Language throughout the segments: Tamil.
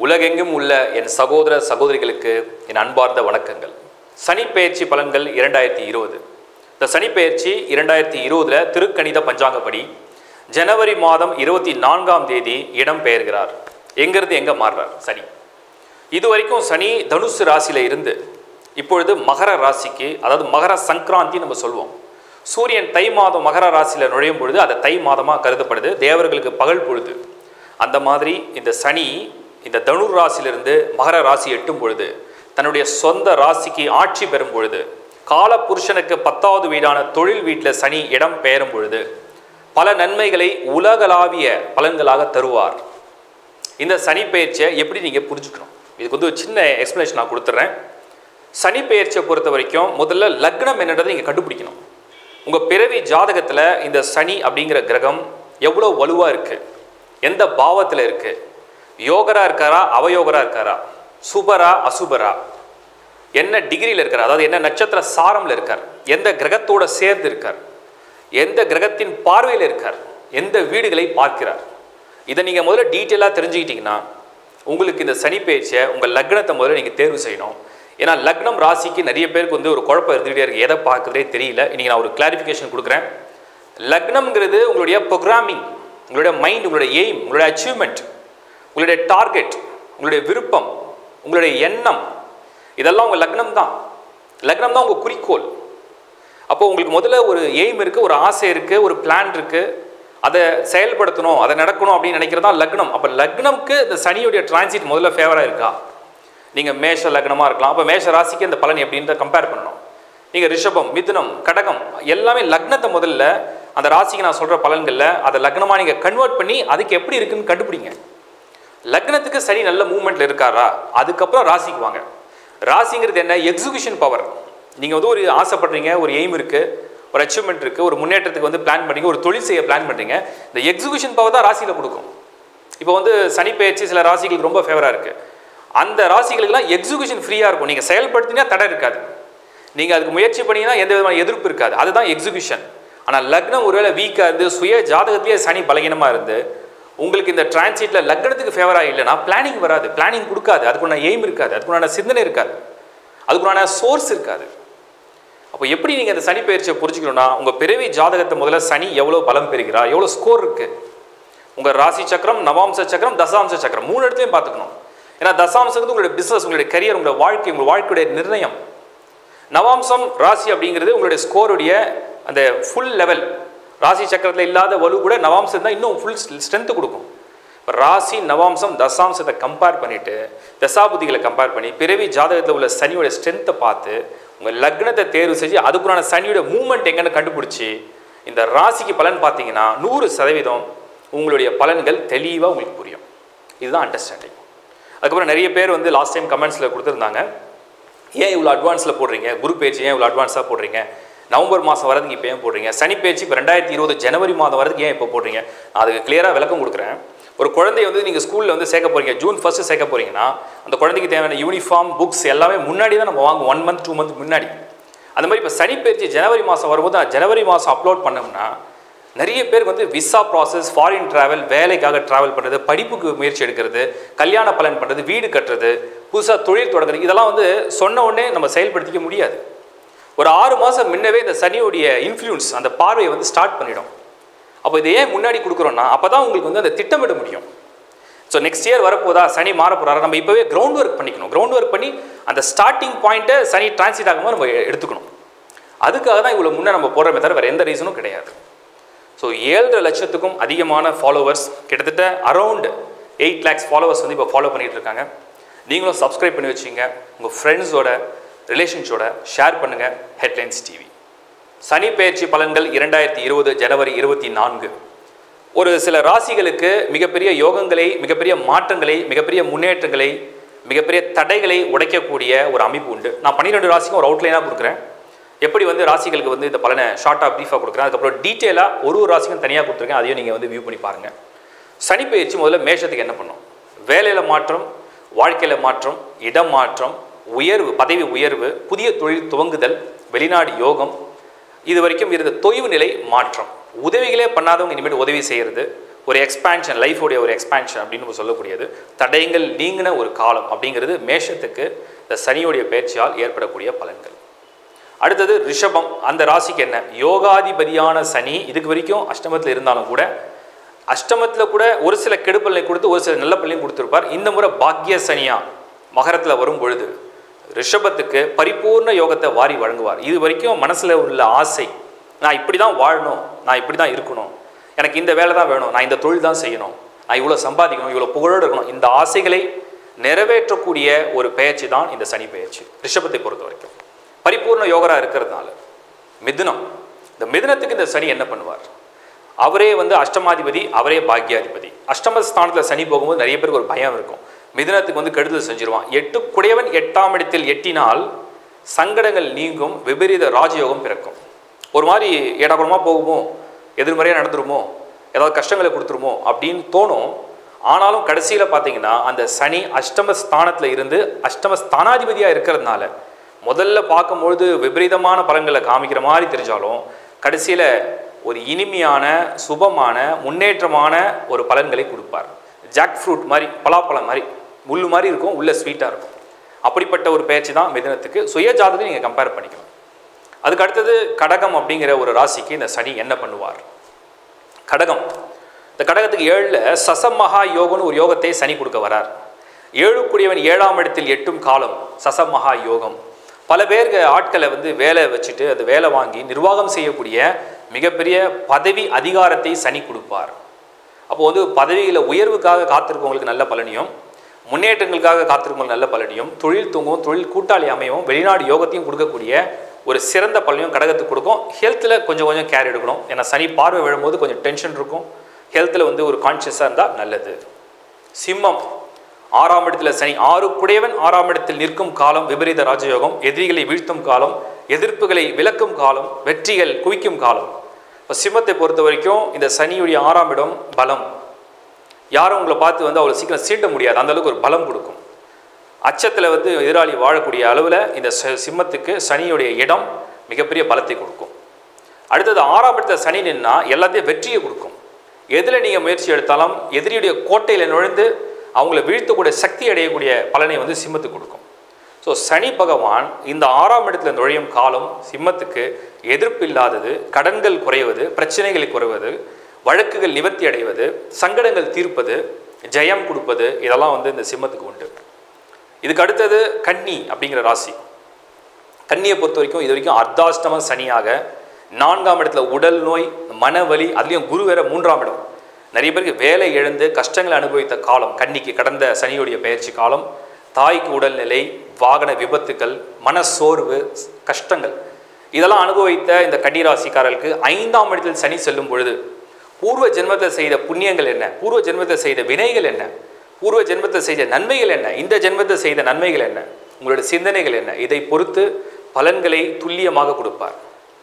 உலகெங்கும் உள்ள என் சகோதர சகோதரிகளுக்கு என் அன்பார்ந்த வணக்கங்கள் சனிப்பெயர்ச்சி பலன்கள் இரண்டாயிரத்தி இருபது இந்த சனிப்பெயர்ச்சி இரண்டாயிரத்தி இருபதுல திருக்கணித பஞ்சாங்கப்படி ஜனவரி மாதம் இருபத்தி நான்காம் தேதி இடம் பெயர்கிறார் எங்கிருந்து எங்க மாறுறார் சனி இது வரைக்கும் சனி தனுசு ராசியில இருந்து இப்பொழுது மகர ராசிக்கு அதாவது மகர சங்கராந்தி நம்ம சொல்லுவோம் சூரியன் தை மாதம் மகர ராசியில நுழையும் பொழுது அது தை மாதமா கருதப்படுது தேவர்களுக்கு பகல் பொழுது அந்த மாதிரி இந்த சனி இந்த தனுர் ராசியிலிருந்து மகர ராசி எட்டும் பொழுது தன்னுடைய சொந்த ராசிக்கு ஆட்சி பெறும் பொழுது கால புருஷனுக்கு பத்தாவது வீடான தொழில் வீட்டில் சனி இடம் பெயரும் பொழுது பல நன்மைகளை உலகளாவிய பலன்களாக தருவார் இந்த சனி பெயர்ச்சியை எப்படி நீங்கள் புரிஞ்சுக்கணும் இதுக்கு வந்து ஒரு சின்ன எக்ஸ்ப்ளனேஷன் நான் கொடுத்துட்றேன் சனி பெயர்ச்சியை பொறுத்த வரைக்கும் முதல்ல லக்னம் என்னன்றதை நீங்கள் கண்டுபிடிக்கணும் உங்கள் பிறவி ஜாதகத்தில் இந்த சனி அப்படிங்கிற கிரகம் எவ்வளோ வலுவாக இருக்குது எந்த பாவத்தில் இருக்குது யோகரா இருக்காரா அவயோகரா இருக்காரா சுபரா அசுபரா என்ன டிகிரியில் இருக்கார் அதாவது என்ன நட்சத்திர சாரம்ல இருக்கார் எந்த கிரகத்தோட சேர்ந்து இருக்கார் எந்த கிரகத்தின் பார்வையில் இருக்கார் எந்த வீடுகளை பார்க்கிறார் இதை நீங்கள் முதல்ல டீட்டெயிலாக தெரிஞ்சுக்கிட்டீங்கன்னா உங்களுக்கு இந்த சனி பேச்சை உங்கள் லக்னத்தை முதல்ல நீங்கள் தேர்வு செய்யணும் ஏன்னா லக்னம் ராசிக்கு நிறைய பேருக்கு வந்து ஒரு குழப்பம் இருந்துகிட்டே இருக்குது எதை பார்க்குறதே தெரியல இன்னைக்கு நான் ஒரு கிளாரிஃபிகேஷன் கொடுக்குறேன் லக்னம்ங்கிறது உங்களுடைய ப்ரோக்ராமிங் உங்களுடைய மைண்ட் உங்களுடைய எய்ம் உங்களுடைய அச்சீவ்மெண்ட் உங்களுடைய டார்கெட் உங்களுடைய விருப்பம் உங்களுடைய எண்ணம் இதெல்லாம் உங்கள் லக்னம் தான் லக்னம் தான் உங்கள் குறிக்கோள் அப்போ உங்களுக்கு முதல்ல ஒரு எய்ம் இருக்குது ஒரு ஆசை இருக்குது ஒரு பிளான் இருக்குது அதை செயல்படுத்தணும் அதை நடக்கணும் அப்படின்னு நினைக்கிறது தான் லக்னம் அப்போ லக்னம்க்கு இந்த சனியுடைய டிரான்சிட் முதல்ல ஃபேவராக இருக்கா நீங்கள் மேஷ லக்னமாக இருக்கலாம் அப்போ மேஷ ராசிக்கு இந்த பலன் எப்படின்றத கம்பேர் பண்ணணும் நீங்கள் ரிஷபம் மிதுனம் கடகம் எல்லாமே லக்னத்தை முதல்ல அந்த ராசிக்கு நான் சொல்கிற பலன்களில் அதை லக்னமாக நீங்கள் கன்வெர்ட் பண்ணி அதுக்கு எப்படி இருக்குன்னு கண்டுபிடிங்க லக்னத்துக்கு சனி நல்ல மூவ்மெண்ட்டில் இருக்காரா அதுக்கப்புறம் ராசிக்கு வாங்க ராசிங்கிறது என்ன எக்ஸிகியூஷன் பவர் நீங்கள் வந்து ஒரு ஆசைப்படுறீங்க ஒரு எய்ம் இருக்குது ஒரு அச்சீவ்மெண்ட் இருக்குது ஒரு முன்னேற்றத்துக்கு வந்து பிளான் பண்ணீங்க ஒரு தொழில் செய்ய பிளான் பண்ணுறீங்க இந்த எக்ஸிகியூஷன் பவர் தான் ராசியில் கொடுக்கும் இப்போ வந்து சனி பயிற்சி சில ராசிகளுக்கு ரொம்ப ஃபேவராக இருக்குது அந்த ராசிகளுக்கெல்லாம் எக்ஸிகியூஷன் ஃப்ரீயாக இருக்கும் நீங்கள் செயல்படுத்தினா தடை இருக்காது நீங்கள் அதுக்கு முயற்சி பண்ணீங்கன்னா எந்த விதமான எதிர்ப்பு இருக்காது அதுதான் எக்ஸிகியூஷன் ஆனால் லக்னம் ஒருவேளை வீக்காக இருந்து சுய ஜாதகத்திலேயே சனி பலகீனமாக இருந்து உங்களுக்கு இந்த டிரான்சிட்டில் லக்னத்துக்கு ஃபேவராக இல்லைன்னா பிளானிங் வராது பிளானிங் கொடுக்காது அதுக்குண்டான எய்ம் இருக்காது அதுக்குண்டான சிந்தனை இருக்காது அதுக்குண்டான சோர்ஸ் இருக்காது அப்போ எப்படி நீங்கள் அந்த சனி பயிற்சியை புரிஞ்சுக்கணும்னா உங்கள் பிறவி ஜாதகத்தை முதல்ல சனி எவ்வளோ பலம் பெறுகிறா எவ்வளோ ஸ்கோர் இருக்குது உங்கள் ராசி சக்கரம் நவாம்ச சக்கரம் தசாம்ச சக்கரம் மூணு இடத்துலையும் பார்த்துக்கணும் ஏன்னா தசாம்சங்கிறது உங்களுடைய பிஸ்னஸ் உங்களுடைய கரியர் உங்களுடைய வாழ்க்கை உங்கள் வாழ்க்கையுடைய நிர்ணயம் நவாம்சம் ராசி அப்படிங்கிறது உங்களுடைய ஸ்கோருடைய அந்த ஃபுல் லெவல் ராசி சக்கரத்தில் இல்லாத வலு கூட நவாம்சம் தான் இன்னும் ஃபுல் ஸ்ட்ரென்த்து கொடுக்கும் இப்போ ராசி நவாம்சம் தசாம்சத்தை கம்பேர் பண்ணிவிட்டு தசாபுதிகளை கம்பேர் பண்ணி பிறவி ஜாதகத்தில் உள்ள சனியோட ஸ்ட்ரென்த்தை பார்த்து உங்கள் லக்னத்தை தேர்வு செஞ்சு அதுக்குறான சனியோட மூமெண்ட் எங்கன்னு கண்டுபிடிச்சி இந்த ராசிக்கு பலன் பார்த்தீங்கன்னா நூறு சதவீதம் உங்களுடைய பலன்கள் தெளிவாக உங்களுக்கு புரியும் இதுதான் அண்டர்ஸ்டாண்டிங் அதுக்கப்புறம் நிறைய பேர் வந்து லாஸ்ட் டைம் கமெண்ட்ஸில் கொடுத்துருந்தாங்க ஏன் இவ்வளோ அட்வான்ஸில் போடுறீங்க குரு பேச்சு ஏன் இவ்வளோ அட்வான்ஸாக போடுறீங்க நவம்பர் மாதம் வரதுக்கு இப்போ ஏன் போடுறீங்க சனி பேச்சு இப்போ ரெண்டாயிரத்தி இருபது ஜனவரி மாதம் வரதுக்கு ஏன் இப்போ போடுறீங்க நான் அதுக்கு கிளியராக விளக்கம் கொடுக்குறேன் ஒரு குழந்தைய வந்து நீங்கள் ஸ்கூலில் வந்து சேர்க்க போகிறீங்க ஜூன் ஃபஸ்ட்டு சேர்க்க போகிறீங்கன்னா அந்த குழந்தைக்கு தேவையான யூனிஃபார்ம் புக்ஸ் எல்லாமே முன்னாடி தான் நம்ம வாங்குவோம் ஒன் மந்த் டூ மந்த் முன்னாடி அந்த மாதிரி இப்போ சனி பயிற்சி ஜனவரி மாதம் வரும்போது நான் ஜனவரி மாதம் அப்லோட் பண்ணோம்னா நிறைய பேருக்கு வந்து விசா ப்ராசஸ் ஃபாரின் ட்ராவல் வேலைக்காக ட்ராவல் பண்ணுறது படிப்புக்கு முயற்சி எடுக்கிறது கல்யாண பலன் பண்ணுறது வீடு கட்டுறது புதுசாக தொழில் தொடங்குறது இதெல்லாம் வந்து சொன்ன உடனே நம்ம செயல்படுத்திக்க முடியாது ஒரு ஆறு மாதம் முன்னவே இந்த சனியோடைய இன்ஃப்ளூயன்ஸ் அந்த பார்வையை வந்து ஸ்டார்ட் பண்ணிடும் அப்போ இதை ஏன் முன்னாடி கொடுக்குறோன்னா அப்போ தான் உங்களுக்கு வந்து அந்த திட்டமிட முடியும் ஸோ நெக்ஸ்ட் இயர் வரப்போதா சனி மாற போகிறாரு நம்ம இப்போவே கிரவுண்ட் ஒர்க் பண்ணிக்கணும் கிரவுண்ட் ஒர்க் பண்ணி அந்த ஸ்டார்டிங் பாயிண்ட்டை சனி டிரான்சிட் ஆகும்போது நம்ம எடுத்துக்கணும் அதுக்காக தான் இவ்வளோ முன்னே நம்ம போடுறமே தவிர வேறு எந்த ரீசனும் கிடையாது ஸோ ஏழரை லட்சத்துக்கும் அதிகமான ஃபாலோவர்ஸ் கிட்டத்தட்ட அரௌண்ட் எயிட் லேக்ஸ் ஃபாலோவர்ஸ் வந்து இப்போ ஃபாலோ பண்ணிகிட்டு இருக்காங்க நீங்களும் சப்ஸ்கிரைப் பண்ணி வச்சுங்க உங்கள் ஃப்ரெண்ட்ஸோட ரிலேஷன்ஸோட ஷேர் பண்ணுங்கள் ஹெட்லைன்ஸ் டிவி சனி பயிற்சி பலன்கள் இரண்டாயிரத்தி இருபது ஜனவரி இருபத்தி நான்கு ஒரு சில ராசிகளுக்கு மிகப்பெரிய யோகங்களை மிகப்பெரிய மாற்றங்களை மிகப்பெரிய முன்னேற்றங்களை மிகப்பெரிய தடைகளை உடைக்கக்கூடிய ஒரு அமைப்பு உண்டு நான் பன்னிரெண்டு ராசிக்கும் ஒரு அவுட்லைனாக கொடுக்குறேன் எப்படி வந்து ராசிகளுக்கு வந்து இந்த பலனை ஷார்ட்டாக ப்ரீஃபாக கொடுக்குறேன் அதுக்கப்புறம் டீட்டெயிலாக ஒரு ஒரு ராசிக்கும் தனியாக கொடுத்துருக்கேன் அதையும் நீங்கள் வந்து வியூ பண்ணி பாருங்கள் சனி பயிற்சி முதல்ல மேஷத்துக்கு என்ன பண்ணும் வேலையில் மாற்றம் வாழ்க்கையில் மாற்றம் இடம் மாற்றம் உயர்வு பதவி உயர்வு புதிய தொழில் துவங்குதல் வெளிநாடு யோகம் இது வரைக்கும் இருந்த தொய்வு நிலை மாற்றம் உதவிகளே பண்ணாதவங்க இனிமேல் உதவி செய்கிறது ஒரு எக்ஸ்பான்ஷன் லைஃபோடைய ஒரு எக்ஸ்பான்ஷன் அப்படின்னு நம்ம சொல்லக்கூடியது தடயங்கள் நீங்கின ஒரு காலம் அப்படிங்கிறது மேஷத்துக்கு இந்த சனியுடைய பயிற்சியால் ஏற்படக்கூடிய பலன்கள் அடுத்தது ரிஷபம் அந்த ராசிக்கு என்ன யோகாதிபதியான சனி இதுக்கு வரைக்கும் அஷ்டமத்தில் இருந்தாலும் கூட அஷ்டமத்தில் கூட ஒரு சில கெடுப்பலனை கொடுத்து ஒரு சில நல்ல பலனையும் கொடுத்துருப்பார் இந்த முறை பாக்கிய சனியா மகரத்தில் வரும் பொழுது ரிஷபத்துக்கு பரிபூர்ண யோகத்தை வாரி வழங்குவார் இது வரைக்கும் மனசில் உள்ள ஆசை நான் இப்படி தான் வாழணும் நான் இப்படி தான் இருக்கணும் எனக்கு இந்த வேலை தான் வேணும் நான் இந்த தொழில் தான் செய்யணும் நான் இவ்வளோ சம்பாதிக்கணும் இவ்வளோ புகழோடு இருக்கணும் இந்த ஆசைகளை நிறைவேற்றக்கூடிய ஒரு பெயர்ச்சி தான் இந்த சனி பெயர்ச்சி ரிஷபத்தை பொறுத்த வரைக்கும் பரிபூர்ண யோகரா இருக்கிறதுனால மிதுனம் இந்த மிதுனத்துக்கு இந்த சனி என்ன பண்ணுவார் அவரே வந்து அஷ்டமாதிபதி அவரே பாக்யாதிபதி அஷ்டம ஸ்தானத்தில் சனி போகும்போது நிறைய பேருக்கு ஒரு பயம் இருக்கும் மிதுனத்துக்கு வந்து கெடுதல் செஞ்சிருவான் எட்டு குடையவன் எட்டாம் இடத்தில் எட்டினால் சங்கடங்கள் நீங்கும் விபரீத ராஜயோகம் பிறக்கும் ஒரு மாதிரி ஏடாகுடமாக போகுமோ எதிர்மறையாக நடந்துருமோ ஏதாவது கஷ்டங்களை கொடுத்துருமோ அப்படின்னு தோணும் ஆனாலும் கடைசியில் பார்த்தீங்கன்னா அந்த சனி அஷ்டம ஸ்தானத்தில் இருந்து அஷ்டம ஸ்தானாதிபதியாக இருக்கிறதுனால முதல்ல பார்க்கும்பொழுது விபரீதமான பலன்களை காமிக்கிற மாதிரி தெரிஞ்சாலும் கடைசியில் ஒரு இனிமையான சுபமான முன்னேற்றமான ஒரு பலன்களை கொடுப்பார் ஜாக் ஃப்ரூட் மாதிரி பலாப்பழம் மாதிரி முள்ளு மாதிரி இருக்கும் உள்ள ஸ்வீட்டாக இருக்கும் அப்படிப்பட்ட ஒரு பேச்சு தான் மிதனத்துக்கு சுய ஜாதகத்தை நீங்கள் கம்பேர் பண்ணிக்கணும் அதுக்கு அடுத்தது கடகம் அப்படிங்கிற ஒரு ராசிக்கு இந்த சனி என்ன பண்ணுவார் கடகம் இந்த கடகத்துக்கு ஏழில் சசமகா யோகம்னு ஒரு யோகத்தை சனி கொடுக்க வரார் ஏழுக்குரியவன் ஏழாம் இடத்தில் எட்டும் காலம் சசமகா யோகம் பல பேருக்கு ஆட்களை வந்து வேலை வச்சுட்டு அந்த வேலை வாங்கி நிர்வாகம் செய்யக்கூடிய மிகப்பெரிய பதவி அதிகாரத்தை சனி கொடுப்பார் அப்போ வந்து பதவியில் உயர்வுக்காக காத்திருக்கவங்களுக்கு நல்ல பலனையும் முன்னேற்றங்களுக்காக காத்திருக்கவங்களுக்கு நல்ல பலனையும் தொழில் தூங்கும் தொழில் கூட்டாளி அமையும் வெளிநாடு யோகத்தையும் கொடுக்கக்கூடிய ஒரு சிறந்த பலனையும் கடகத்துக்கு கொடுக்கும் ஹெல்த்தில் கொஞ்சம் கொஞ்சம் கேர் எடுக்கணும் ஏன்னா சனி பார்வை விழும்போது கொஞ்சம் டென்ஷன் இருக்கும் ஹெல்த்தில் வந்து ஒரு கான்ஷியஸாக இருந்தால் நல்லது சிம்மம் ஆறாம் இடத்துல சனி ஆறு குடையவன் ஆறாம் இடத்தில் நிற்கும் காலம் விபரீத ராஜயோகம் எதிரிகளை வீழ்த்தும் காலம் எதிர்ப்புகளை விலக்கும் காலம் வெற்றிகள் குவிக்கும் காலம் இப்போ சிம்மத்தை பொறுத்த வரைக்கும் இந்த சனியுடைய ஆறாம் இடம் பலம் யாரும் உங்களை பார்த்து வந்து அவ்வளோ சீக்கிரம் சீண்ட முடியாது அந்த அளவுக்கு ஒரு பலம் கொடுக்கும் அச்சத்தில் வந்து எதிராளி வாழக்கூடிய அளவில் இந்த ச- சிம்மத்துக்கு சனியுடைய இடம் மிகப்பெரிய பலத்தை கொடுக்கும் அடுத்தது ஆறாம் இடத்துல சனி நின்னா எல்லாத்தையும் வெற்றியை கொடுக்கும் எதில் நீங்கள் முயற்சி எடுத்தாலும் எதிரியுடைய கோட்டையில் நுழைந்து அவங்கள வீழ்த்தக்கூடிய சக்தி அடையக்கூடிய பலனை வந்து சிம்மத்துக்கு கொடுக்கும் ஸோ சனி பகவான் இந்த ஆறாம் இடத்துல நுழையும் காலம் சிம்மத்துக்கு எதிர்ப்பு இல்லாதது கடன்கள் குறைவது பிரச்சனைகள் குறைவது வழக்குகள் நிவர்த்தி அடைவது சங்கடங்கள் தீர்ப்பது ஜெயம் கொடுப்பது இதெல்லாம் வந்து இந்த சிம்மத்துக்கு உண்டு இதுக்கு அடுத்தது கன்னி அப்படிங்கிற ராசி கன்னியை பொறுத்த வரைக்கும் இது வரைக்கும் அர்த்தாஷ்டம சனியாக நான்காம் இடத்துல உடல் நோய் மனவலி அதுலேயும் குரு வேற மூன்றாம் இடம் நிறைய பேருக்கு வேலை இழந்து கஷ்டங்களை அனுபவித்த காலம் கன்னிக்கு கடந்த சனியுடைய பயிற்சி காலம் தாய்க்கு உடல்நிலை வாகன விபத்துக்கள் மனசோர்வு கஷ்டங்கள் இதெல்லாம் அனுபவித்த இந்த கன்னிராசிக்காரர்களுக்கு ஐந்தாம் இடத்தில் சனி செல்லும் பொழுது பூர்வ ஜென்மத்தில் செய்த புண்ணியங்கள் என்ன பூர்வ ஜென்மத்தில் செய்த வினைகள் என்ன பூர்வ ஜென்மத்தில் செய்த நன்மைகள் என்ன இந்த ஜென்மத்தில் செய்த நன்மைகள் என்ன உங்களுடைய சிந்தனைகள் என்ன இதை பொறுத்து பலன்களை துல்லியமாக கொடுப்பார்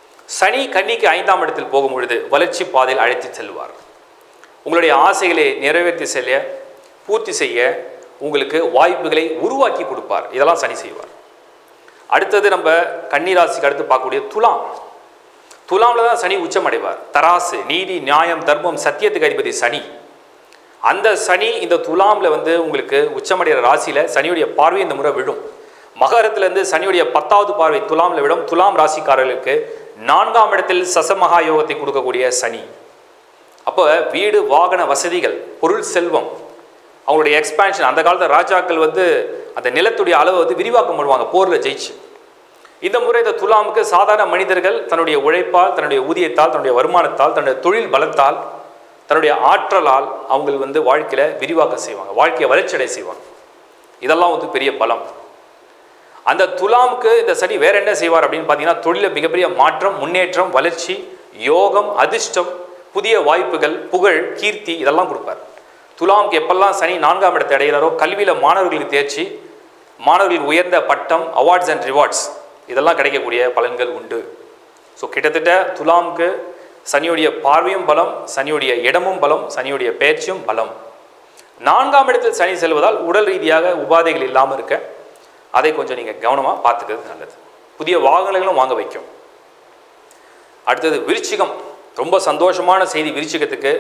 சனி கன்னிக்கு ஐந்தாம் இடத்தில் போகும் பொழுது வளர்ச்சி பாதையில் அழைத்து செல்வார் உங்களுடைய ஆசைகளை நிறைவேற்றி செல்ல பூர்த்தி செய்ய உங்களுக்கு வாய்ப்புகளை உருவாக்கி கொடுப்பார் இதெல்லாம் சனி செய்வார் அடுத்தது நம்ம கன்னிராசிக்கு அடுத்து பார்க்கக்கூடிய துலாம் துலாம்ல தான் சனி உச்சம் அடைவார் தராசு நீதி நியாயம் தர்மம் சத்தியத்துக்கு அதிபதி சனி அந்த சனி இந்த துலாம்ல வந்து உங்களுக்கு உச்சமடைகிற ராசியில சனியுடைய பார்வை இந்த முறை விழும் மகரத்துல இருந்து சனியுடைய பத்தாவது பார்வை துலாம்ல விடும் துலாம் ராசிக்காரர்களுக்கு நான்காம் இடத்தில் சசமகா யோகத்தை கொடுக்கக்கூடிய சனி அப்போ வீடு வாகன வசதிகள் பொருள் செல்வம் அவங்களுடைய எக்ஸ்பான்ஷன் அந்த காலத்து ராஜாக்கள் வந்து அந்த நிலத்துடைய அளவை வந்து விரிவாக்கம் பண்ணுவாங்க போரில் ஜெயிச்சு இந்த முறை இந்த துலாமுக்கு சாதாரண மனிதர்கள் தன்னுடைய உழைப்பால் தன்னுடைய ஊதியத்தால் தன்னுடைய வருமானத்தால் தன்னுடைய தொழில் பலத்தால் தன்னுடைய ஆற்றலால் அவங்க வந்து வாழ்க்கையில் விரிவாக்கம் செய்வாங்க வாழ்க்கையை வளர்ச்சியடை செய்வாங்க இதெல்லாம் வந்து பெரிய பலம் அந்த துலாமுக்கு இந்த சனி வேற என்ன செய்வார் அப்படின்னு பார்த்தீங்கன்னா தொழிலில் மிகப்பெரிய மாற்றம் முன்னேற்றம் வளர்ச்சி யோகம் அதிர்ஷ்டம் புதிய வாய்ப்புகள் புகழ் கீர்த்தி இதெல்லாம் கொடுப்பார் துலாமுக்கு எப்பெல்லாம் சனி நான்காம் இடத்தை அடைகிறாரோ கல்வியில் மாணவர்களுக்கு தேர்ச்சி மாணவர்களுக்கு உயர்ந்த பட்டம் அவார்ட்ஸ் அண்ட் ரிவார்ட்ஸ் இதெல்லாம் கிடைக்கக்கூடிய பலன்கள் உண்டு ஸோ கிட்டத்தட்ட துலாமுக்கு சனியுடைய பார்வையும் பலம் சனியுடைய இடமும் பலம் சனியுடைய பேச்சும் பலம் நான்காம் இடத்தில் சனி செல்வதால் உடல் ரீதியாக உபாதைகள் இல்லாமல் இருக்க அதை கொஞ்சம் நீங்கள் கவனமாக பார்த்துக்கிறது நல்லது புதிய வாகனங்களும் வாங்க வைக்கும் அடுத்தது விருச்சிகம் ரொம்ப சந்தோஷமான செய்தி விருச்சிகத்துக்கு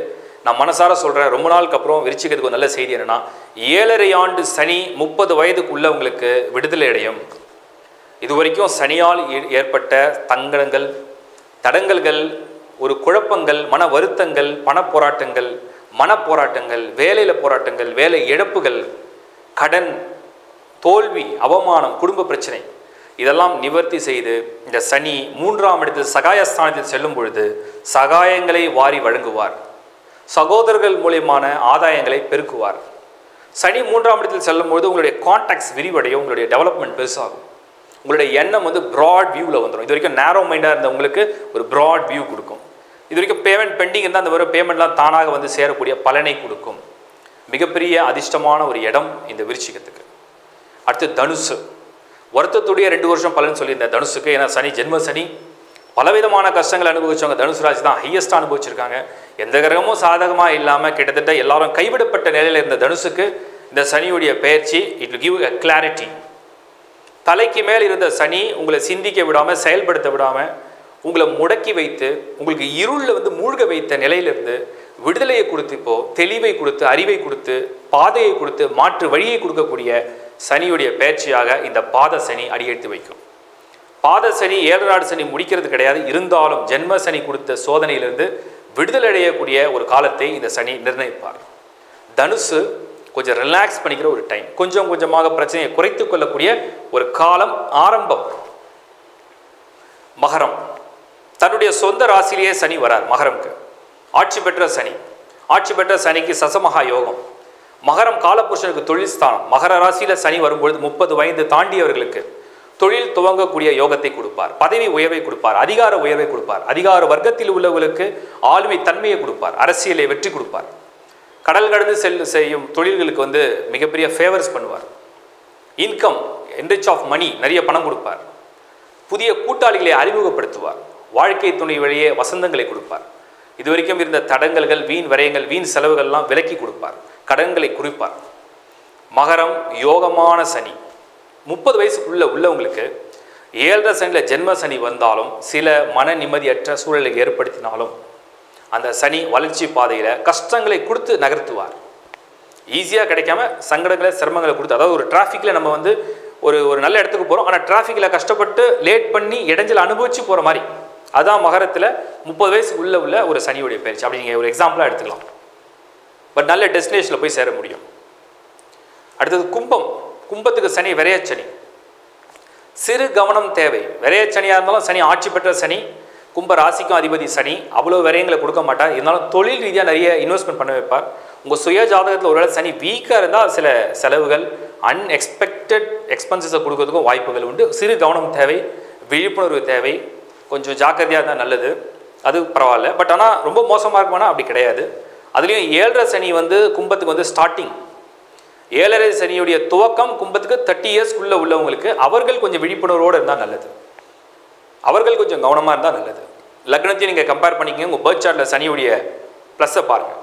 நான் மனசார சொல்கிறேன் ரொம்ப நாளுக்கு அப்புறம் விருச்சிகத்துக்கு ஒரு நல்ல செய்தி என்னன்னா ஏழரை ஆண்டு சனி முப்பது வயதுக்குள்ளவங்களுக்கு விடுதலை அடையும் இது வரைக்கும் சனியால் ஏ- ஏற்பட்ட தங்கங்கள் தடங்கல்கள் ஒரு குழப்பங்கள் மன வருத்தங்கள் பண போராட்டங்கள் மன போராட்டங்கள் வேலையில் போராட்டங்கள் வேலை இழப்புகள் கடன் தோல்வி அவமானம் குடும்ப பிரச்சனை இதெல்லாம் நிவர்த்தி செய்து இந்த சனி மூன்றாம் இடத்தில் சகாயஸ்தானத்தில் செல்லும் பொழுது சகாயங்களை வாரி வழங்குவார் சகோதரர்கள் மூலியமான ஆதாயங்களை பெருக்குவார் சனி மூன்றாம் இடத்தில் செல்லும் பொழுது உங்களுடைய கான்டாக்ட்ஸ் விரிவடையும் உங்களுடைய டெவலப்மெண்ட் பெருசாகும் உங்களுடைய எண்ணம் வந்து ப்ராட் வியூவில் வந்துடும் இது வரைக்கும் நேரோ மைண்டாக இருந்த உங்களுக்கு ஒரு ப்ராட் வியூ கொடுக்கும் இது வரைக்கும் பேமெண்ட் பெண்டிங் இருந்தால் அந்த வர பேமெண்ட்லாம் தானாக வந்து சேரக்கூடிய பலனை கொடுக்கும் மிகப்பெரிய அதிர்ஷ்டமான ஒரு இடம் இந்த விருச்சிகத்துக்கு அடுத்து தனுசு வருத்தத்துடைய ரெண்டு வருஷம் பலன் சொல்லியிருந்தேன் தனுசுக்கு ஏன்னா சனி ஜென்ம சனி பலவிதமான கஷ்டங்கள் அனுபவிச்சவங்க தனுசு ராசி தான் ஹையஸ்ட்டாக அனுபவிச்சிருக்காங்க எந்த கிரகமும் சாதகமாக இல்லாமல் கிட்டத்தட்ட எல்லாரும் கைவிடப்பட்ட நிலையில் இருந்த தனுசுக்கு இந்த சனியுடைய பெயர்ச்சி it will give a clarity தலைக்கு மேல் இருந்த சனி உங்களை சிந்திக்க விடாமல் செயல்படுத்த விடாமல் உங்களை முடக்கி வைத்து உங்களுக்கு இருளில் வந்து மூழ்க வைத்த நிலையிலிருந்து விடுதலையை கொடுத்து இப்போ தெளிவை கொடுத்து அறிவை கொடுத்து பாதையை கொடுத்து மாற்று வழியை கொடுக்கக்கூடிய சனியுடைய பயிற்சியாக இந்த பாத சனி அடியெடுத்து வைக்கும் பாத சனி ஏழு நாடு சனி முடிக்கிறது கிடையாது இருந்தாலும் ஜென்ம சனி கொடுத்த சோதனையிலிருந்து விடுதலை அடையக்கூடிய ஒரு காலத்தை இந்த சனி நிர்ணயிப்பார் தனுசு கொஞ்சம் ரிலாக்ஸ் பண்ணிக்கிற ஒரு டைம் கொஞ்சம் கொஞ்சமாக பிரச்சனையை குறைத்து கொள்ளக்கூடிய ஒரு காலம் ஆரம்பம் மகரம் தன்னுடைய சொந்த ராசியிலேயே சனி வரார் மகரம்க்கு ஆட்சி பெற்ற சனி ஆட்சி பெற்ற சனிக்கு சசமகா யோகம் மகரம் காலபுருஷனுக்கு தொழில் ஸ்தானம் மகர ராசியில சனி வரும்பொழுது முப்பது வயது தாண்டியவர்களுக்கு தொழில் துவங்கக்கூடிய யோகத்தை கொடுப்பார் பதவி உயர்வை கொடுப்பார் அதிகார உயர்வை கொடுப்பார் அதிகார வர்க்கத்தில் உள்ளவர்களுக்கு ஆளுமை தன்மையை கொடுப்பார் அரசியலை வெற்றி கொடுப்பார் கடல் கடந்து செல் செய்யும் தொழில்களுக்கு வந்து மிகப்பெரிய ஃபேவர்ஸ் பண்ணுவார் இன்கம் என்ரிச் ஆஃப் மணி நிறைய பணம் கொடுப்பார் புதிய கூட்டாளிகளை அறிமுகப்படுத்துவார் வாழ்க்கை துணை வழியே வசந்தங்களை கொடுப்பார் இதுவரைக்கும் இருந்த தடங்கல்கள் வீண் விரயங்கள் வீண் செலவுகள்லாம் விலக்கி கொடுப்பார் கடன்களை குறிப்பார் மகரம் யோகமான சனி முப்பது வயசுக்குள்ள உள்ளவங்களுக்கு ஏழரை சனியில் ஜென்ம சனி வந்தாலும் சில மன நிம்மதியற்ற சூழலை ஏற்படுத்தினாலும் அந்த சனி வளர்ச்சி பாதையில் கஷ்டங்களை கொடுத்து நகர்த்துவார் ஈஸியாக கிடைக்காம சங்கடங்களை சிரமங்களை கொடுத்து அதாவது ஒரு டிராஃபிக்கில் நம்ம வந்து ஒரு ஒரு நல்ல இடத்துக்கு போகிறோம் ஆனால் டிராஃபிக்கில் கஷ்டப்பட்டு லேட் பண்ணி இடைஞ்சல் அனுபவிச்சு போகிற மாதிரி அதான் மகரத்தில் முப்பது வயசு உள்ள உள்ள ஒரு சனியுடைய பயிற்சி அப்படி நீங்கள் ஒரு எக்ஸாம்பிளாக எடுத்துக்கலாம் பட் நல்ல டெஸ்டினேஷனில் போய் சேர முடியும் அடுத்தது கும்பம் கும்பத்துக்கு சனி விரையச்சனி சிறு கவனம் தேவை விரையச்சனியாக இருந்தாலும் சனி ஆட்சி பெற்ற சனி கும்ப ராசிக்கும் அதிபதி சனி அவ்வளோ விரயங்களை கொடுக்க மாட்டார் இருந்தாலும் தொழில் ரீதியாக நிறைய இன்வெஸ்ட்மெண்ட் பண்ண வைப்பார் உங்கள் சுய ஜாதகத்தில் ஒருவேளை சனி வீக்காக இருந்தால் சில செலவுகள் அன்எக்ஸ்பெக்டட் எக்ஸ்பென்சஸை கொடுக்கறதுக்கும் வாய்ப்புகள் உண்டு சிறு கவனம் தேவை விழிப்புணர்வு தேவை கொஞ்சம் ஜாக்கிரதையாக இருந்தால் நல்லது அது பரவாயில்ல பட் ஆனால் ரொம்ப மோசமாக இருக்குமானா அப்படி கிடையாது அதுலேயும் ஏழரை சனி வந்து கும்பத்துக்கு வந்து ஸ்டார்டிங் ஏழரை சனியுடைய துவக்கம் கும்பத்துக்கு தேர்ட்டி இயர்ஸ்க்குள்ளே உள்ளவங்களுக்கு அவர்கள் கொஞ்சம் விழிப்புணர்வோடு இருந்தால் நல்லது அவர்கள் கொஞ்சம் கவனமாக இருந்தால் நல்லது லக்னத்தையும் நீங்கள் கம்பேர் பண்ணிக்கங்க உங்கள் பேர்த் சார்ட்டில் சனியுடைய ப்ளஸ்ஸை பாருங்கள்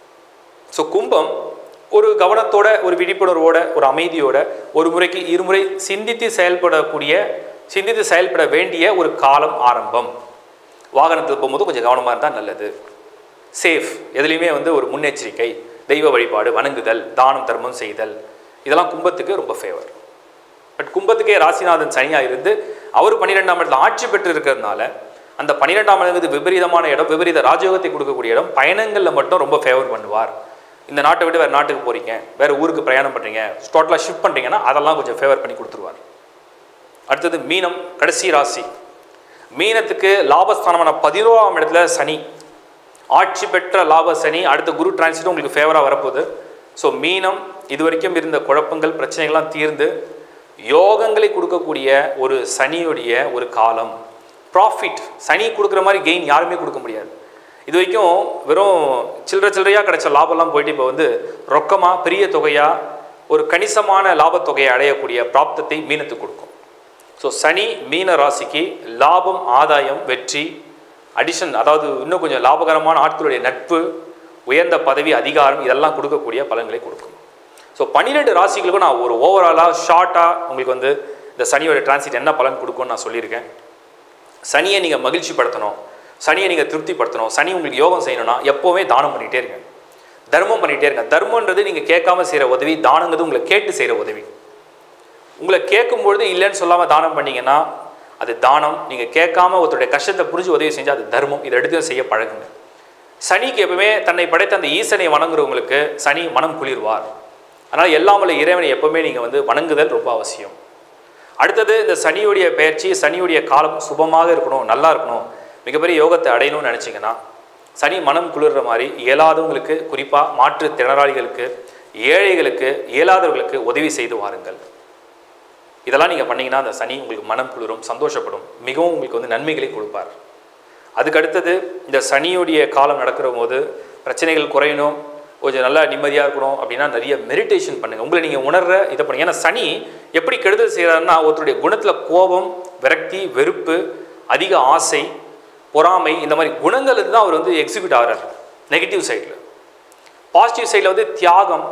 ஸோ கும்பம் ஒரு கவனத்தோட ஒரு விழிப்புணர்வோட ஒரு அமைதியோட ஒரு முறைக்கு இருமுறை சிந்தித்து செயல்படக்கூடிய சிந்தித்து செயல்பட வேண்டிய ஒரு காலம் ஆரம்பம் வாகனத்தில் போகும்போது கொஞ்சம் கவனமாக இருந்தால் நல்லது சேஃப் எதுலேயுமே வந்து ஒரு முன்னெச்சரிக்கை தெய்வ வழிபாடு வணங்குதல் தானம் தர்மம் செய்தல் இதெல்லாம் கும்பத்துக்கு ரொம்ப ஃபேவர் பட் கும்பத்துக்கே ராசிநாதன் சனியாக இருந்து அவர் பன்னிரெண்டாம் இடத்துல ஆட்சி பெற்று இருக்கிறதுனால அந்த பன்னிரெண்டாம் இடங்கிறது விபரீதமான இடம் விபரீத ராஜயோகத்தை கொடுக்கக்கூடிய இடம் பயணங்களில் மட்டும் ரொம்ப ஃபேவர் பண்ணுவார் இந்த நாட்டை விட்டு வேறு நாட்டுக்கு போகிறீங்க வேறு ஊருக்கு பிரயாணம் பண்ணுறீங்க டோட்டலாக ஷிஃப்ட் பண்ணுறீங்கன்னா அதெல்லாம் கொஞ்சம் ஃபேவர் பண்ணி கொடுத்துருவார் அடுத்தது மீனம் கடைசி ராசி மீனத்துக்கு லாபஸ்தானமான பதினோராம் இடத்துல சனி ஆட்சி பெற்ற லாப சனி அடுத்த குரு டிரான்சிட் உங்களுக்கு ஃபேவராக வரப்போகுது ஸோ மீனம் இது வரைக்கும் இருந்த குழப்பங்கள் பிரச்சனைகள்லாம் தீர்ந்து யோகங்களை கொடுக்கக்கூடிய ஒரு சனியுடைய ஒரு காலம் ப்ராஃபிட் சனி கொடுக்குற மாதிரி கெயின் யாருமே கொடுக்க முடியாது இது வரைக்கும் வெறும் சில்லற சில்லறையாக கிடைச்ச லாபம்லாம் போயிட்டு இப்போ வந்து ரொக்கமாக பெரிய தொகையாக ஒரு கணிசமான லாபத்தொகையை அடையக்கூடிய பிராப்தத்தை மீனத்துக்கு கொடுக்கும் ஸோ சனி மீன ராசிக்கு லாபம் ஆதாயம் வெற்றி அடிஷன் அதாவது இன்னும் கொஞ்சம் லாபகரமான ஆட்களுடைய நட்பு உயர்ந்த பதவி அதிகாரம் இதெல்லாம் கொடுக்கக்கூடிய பலன்களை கொடுக்கும் ஸோ பன்னிரெண்டு ராசிகளுக்கும் நான் ஒரு ஓவராலாக ஷார்ட்டாக உங்களுக்கு வந்து இந்த சனியோட டிரான்சிட் என்ன பலன் கொடுக்கும்னு நான் சொல்லியிருக்கேன் சனியை நீங்கள் மகிழ்ச்சிப்படுத்தணும் சனியை நீங்கள் திருப்திப்படுத்தணும் சனி உங்களுக்கு யோகம் செய்யணும்னா எப்போவுமே தானம் பண்ணிகிட்டே இருங்க தர்மம் பண்ணிகிட்டே இருங்க தர்மன்றது நீங்கள் கேட்காம செய்கிற உதவி தானங்கிறது உங்களை கேட்டு செய்கிற உதவி உங்களை கேட்கும்பொழுது இல்லைன்னு சொல்லாமல் தானம் பண்ணீங்கன்னா அது தானம் நீங்கள் கேட்காம ஒருத்தருடைய கஷ்டத்தை புரிஞ்சு உதவி செஞ்சால் அது தர்மம் இதை எடுத்து செய்ய பழகுங்க சனிக்கு எப்பவுமே தன்னை படைத்த அந்த ஈசனை வணங்குறவங்களுக்கு சனி மனம் குளிர்வார் அதனால் எல்லாம் வல்ல இறைவனை எப்பவுமே நீங்கள் வந்து வணங்குதல் ரொம்ப அவசியம் அடுத்தது இந்த சனியுடைய பயிற்சி சனியுடைய காலம் சுபமாக இருக்கணும் நல்லா இருக்கணும் மிகப்பெரிய யோகத்தை அடையணும்னு நினச்சிங்கன்னா சனி மனம் குளிர்ற மாதிரி இயலாதவங்களுக்கு குறிப்பாக மாற்றுத்திறனாளிகளுக்கு ஏழைகளுக்கு இயலாதவர்களுக்கு உதவி செய்து வாருங்கள் இதெல்லாம் நீங்கள் பண்ணீங்கன்னா அந்த சனி உங்களுக்கு மனம் குளிரும் சந்தோஷப்படும் மிகவும் உங்களுக்கு வந்து நன்மைகளை கொடுப்பார் அதுக்கு அடுத்தது இந்த சனியுடைய காலம் நடக்கிற போது பிரச்சனைகள் குறையணும் கொஞ்சம் நல்லா நிம்மதியாக இருக்கணும் அப்படின்னா நிறைய மெடிடேஷன் பண்ணுங்கள் உங்களை நீங்கள் உணர்ற இதை பண்ணுங்க ஏன்னா சனி எப்படி கெடுதல் செய்கிறாருன்னா ஒருத்தருடைய குணத்தில் கோபம் விரக்தி வெறுப்பு அதிக ஆசை பொறாமை இந்த மாதிரி குணங்கள் தான் அவர் வந்து எக்ஸிக்யூட் ஆகிறார் நெகட்டிவ் சைடில் பாசிட்டிவ் சைடில் வந்து தியாகம்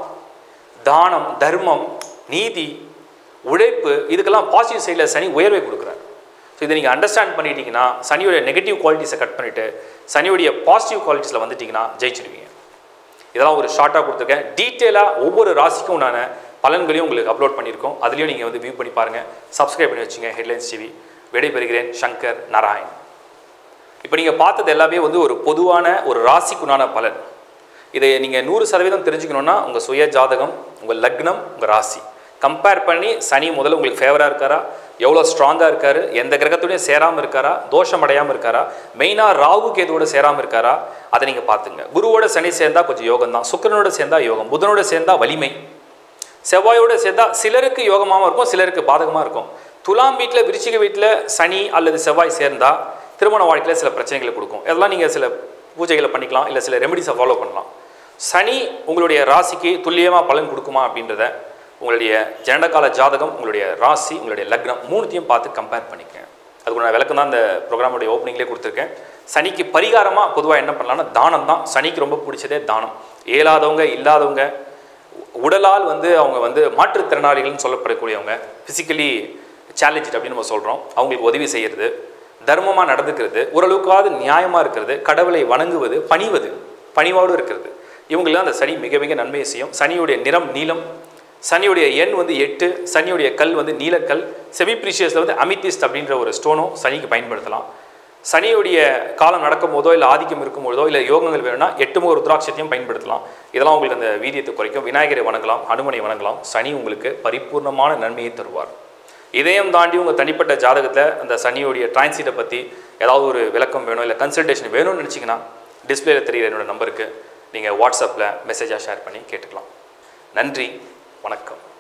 தானம் தர்மம் நீதி உழைப்பு இதுக்கெல்லாம் பாசிட்டிவ் சைடில் சனி உயர்வை கொடுக்குறார் ஸோ இதை நீங்கள் அண்டர்ஸ்டாண்ட் பண்ணிட்டீங்கன்னா சனியோட நெகட்டிவ் குவாலிட்டிஸை கட் பண்ணிவிட்டு சனியோடைய பாசிட்டிவ் குவாலிட்டிஸில் வந்துட்டிங்கன்னா ஜெயிச்சிருவீங்க இதெல்லாம் ஒரு ஷார்ட்டாக கொடுத்துருக்கேன் டீட்டெயிலாக ஒவ்வொரு ராசிக்கும் உண்டான பலன்களையும் உங்களுக்கு அப்லோட் பண்ணியிருக்கோம் அதுலேயும் நீங்கள் வந்து வியூ பண்ணி பாருங்கள் சப்ஸ்கிரைப் பண்ணி வச்சுங்க ஹெட்லைன்ஸ் டிவி விடைபெறுகிறேன் சங்கர் நாராயண் இப்போ நீங்கள் பார்த்தது எல்லாமே வந்து ஒரு பொதுவான ஒரு ராசிக்குண்டான பலன் இதை நீங்கள் நூறு சதவீதம் தெரிஞ்சுக்கணுன்னா உங்கள் சுய ஜாதகம் உங்கள் லக்னம் உங்கள் ராசி கம்பேர் பண்ணி சனி முதல்ல உங்களுக்கு ஃபேவராக இருக்காரா எவ்வளோ ஸ்ட்ராங்காக இருக்காரு எந்த கிரகத்தோடையும் சேராமல் இருக்காரா தோஷம் அடையாமல் இருக்காரா மெயினாக ராகு கேதுவோட சேராமல் இருக்காரா அதை நீங்கள் பார்த்துங்க குருவோட சனி சேர்ந்தா கொஞ்சம் யோகம் தான் சுக்கரனோட சேர்ந்தா யோகம் புதனோட சேர்ந்தா வலிமை செவ்வாயோட சேர்ந்தா சிலருக்கு யோகமாகவும் இருக்கும் சிலருக்கு பாதகமாக இருக்கும் துலாம் வீட்டில் விருச்சிக வீட்டில் சனி அல்லது செவ்வாய் சேர்ந்தா திருமண வாழ்க்கையில் சில பிரச்சனைகளை கொடுக்கும் இதெல்லாம் நீங்கள் சில பூஜைகளை பண்ணிக்கலாம் இல்லை சில ரெமெடிஸை ஃபாலோ பண்ணலாம் சனி உங்களுடைய ராசிக்கு துல்லியமாக பலன் கொடுக்குமா அப்படின்றத உங்களுடைய ஜனனகால ஜாதகம் உங்களுடைய ராசி உங்களுடைய லக்னம் மூணுத்தையும் பார்த்து கம்பேர் பண்ணிக்கங்க அதுக்கு நான் விளக்கம் தான் இந்த ப்ரோக்ராமுடைய ஓப்பனிங்லேயே கொடுத்துருக்கேன் சனிக்கு பரிகாரமாக பொதுவாக என்ன பண்ணலாம்னா தானம் தான் சனிக்கு ரொம்ப பிடிச்சதே தானம் இயலாதவங்க இல்லாதவங்க உடலால் வந்து அவங்க வந்து மாற்றுத்திறனாளிகள்னு சொல்லப்படக்கூடியவங்க ஃபிசிக்கலி சேலஞ்சு அப்படின்னு நம்ம சொல்கிறோம் அவங்களுக்கு உதவி செய்கிறது தர்மமாக நடந்துக்கிறது ஓரளவுக்காவது நியாயமாக இருக்கிறது கடவுளை வணங்குவது பணிவது பணிவோடு இருக்கிறது இவங்களாம் அந்த சனி மிக மிக நன்மையை செய்யும் சனியுடைய நிறம் நீலம் சனியுடைய எண் வந்து எட்டு சனியுடைய கல் வந்து நீலக்கல் செமி ப்ரீஷியஸில் வந்து அமித்திஸ்ட் அப்படின்ற ஒரு ஸ்டோனும் சனிக்கு பயன்படுத்தலாம் சனியுடைய காலம் நடக்கும் போதோ இல்லை ஆதிக்கம் இருக்கும் போதோ இல்லை யோகங்கள் வேணும்னா எட்டுமுக ருத்ராட்சத்தையும் பயன்படுத்தலாம் இதெல்லாம் உங்களுக்கு அந்த வீரியத்தை குறைக்கும் விநாயகரை வணங்கலாம் ஹனுமனை வணங்கலாம் சனி உங்களுக்கு பரிபூர்ணமான நன்மையை தருவார் இதையும் தாண்டி உங்கள் தனிப்பட்ட ஜாதகத்தில் அந்த சனியோடைய டிரான்சிட்டை பற்றி ஏதாவது ஒரு விளக்கம் வேணும் இல்லை கன்சல்டேஷன் வேணும்னு நினச்சிங்கன்னா டிஸ்பிளேல தெரிகிற என்னோட நம்பருக்கு நீங்கள் வாட்ஸ்அப்பில் மெசேஜாக ஷேர் பண்ணி கேட்டுக்கலாம் நன்றி வணக்கம்